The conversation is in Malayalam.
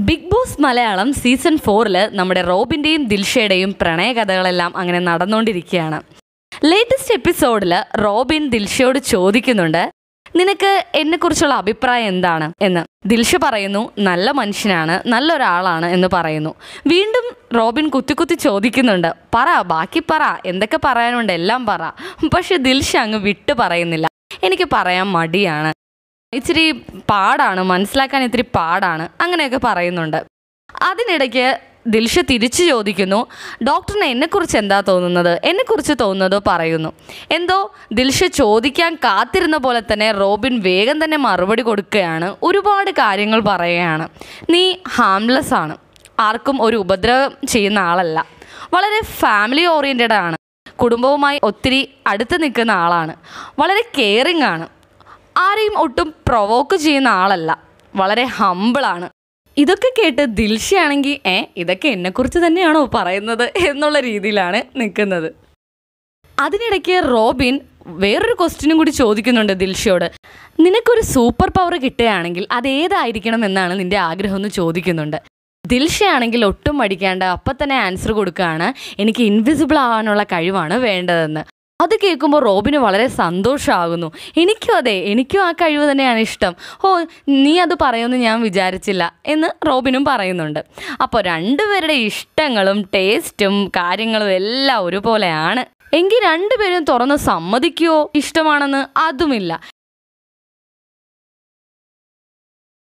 ബിഗ് ബോസ് മലയാളം സീസൺ ഫോറിൽ നമ്മുടെ റോബിൻ്റെയും ദിൽഷയുടെയും പ്രണയകഥകളെല്ലാം അങ്ങനെ നടന്നുകൊണ്ടിരിക്കുകയാണ് ലേറ്റസ്റ്റ് എപ്പിസോഡിൽ റോബിൻ ദിൽഷയോട് ചോദിക്കുന്നുണ്ട് നിനക്ക് എന്നെക്കുറിച്ചുള്ള അഭിപ്രായം എന്താണ് എന്ന് ദിൽഷ പറയുന്നു നല്ല മനുഷ്യനാണ് നല്ലൊരാളാണ് എന്ന് പറയുന്നു വീണ്ടും റോബിൻ കുത്തി കുത്തി ചോദിക്കുന്നുണ്ട് പറ ബാക്കി പറ എന്തൊക്കെ പറയാനുണ്ട് എല്ലാം പറ പക്ഷെ ദിൽഷ അങ്ങ് വിട്ടു പറയുന്നില്ല എനിക്ക് പറയാൻ മടിയാണ് ഇച്ചിരി പാടാണ് മനസ്സിലാക്കാൻ ഇത്തിരി പാടാണ് അങ്ങനെയൊക്കെ പറയുന്നുണ്ട് അതിനിടയ്ക്ക് ദിൽഷ തിരിച്ചു ചോദിക്കുന്നു ഡോക്ടറിന് എന്നെക്കുറിച്ച് എന്താ തോന്നുന്നത് എന്നെക്കുറിച്ച് തോന്നുന്നതോ പറയുന്നു എന്തോ ദിൽഷ ചോദിക്കാൻ കാത്തിരുന്ന പോലെ തന്നെ റോബിൻ വേഗം തന്നെ മറുപടി കൊടുക്കുകയാണ് ഒരുപാട് കാര്യങ്ങൾ പറയുകയാണ് നീ ഹാംലെസ് ആണ് ആർക്കും ഒരു ഉപദ്രവം ചെയ്യുന്ന ആളല്ല വളരെ ഫാമിലി ഓറിയൻറ്റഡ് ആണ് കുടുംബവുമായി ഒത്തിരി അടുത്ത് നിൽക്കുന്ന ആളാണ് വളരെ കെയറിങ് ആണ് ആരെയും ഒട്ടും പ്രൊവോക്ക് ചെയ്യുന്ന ആളല്ല വളരെ ഹമ്പിളാണ് ഇതൊക്കെ കേട്ട് ദിൽഷയാണെങ്കിൽ ഏ ഇതൊക്കെ എന്നെക്കുറിച്ച് തന്നെയാണോ പറയുന്നത് എന്നുള്ള രീതിയിലാണ് നിൽക്കുന്നത് അതിനിടയ്ക്ക് റോബിൻ വേറൊരു ക്വസ്റ്റ്യനും കൂടി ചോദിക്കുന്നുണ്ട് ദിൽഷയോട് നിനക്കൊരു സൂപ്പർ പവർ കിട്ടുകയാണെങ്കിൽ അതേതായിരിക്കണം എന്നാണ് നിന്റെ ആഗ്രഹം എന്ന് ചോദിക്കുന്നുണ്ട് ദിൽഷയാണെങ്കിൽ ഒട്ടും മടിക്കാണ്ട് അപ്പം തന്നെ ആൻസർ കൊടുക്കുകയാണ് എനിക്ക് ഇൻവിസിബിൾ ആവാനുള്ള കഴിവാണ് വേണ്ടതെന്ന് അത് കേൾക്കുമ്പോൾ റോബിന് വളരെ സന്തോഷമാകുന്നു എനിക്കും അതെ എനിക്കും ആ കഴിവ് തന്നെയാണ് ഇഷ്ടം ഓ നീ അത് പറയുമെന്ന് ഞാൻ വിചാരിച്ചില്ല എന്ന് റോബിനും പറയുന്നുണ്ട് അപ്പോൾ രണ്ടുപേരുടെ ഇഷ്ടങ്ങളും ടേസ്റ്റും കാര്യങ്ങളും എല്ലാം ഒരുപോലെയാണ് എങ്കിൽ രണ്ടുപേരും തുറന്ന് സമ്മതിക്കുവോ ഇഷ്ടമാണെന്ന് അതുമില്ല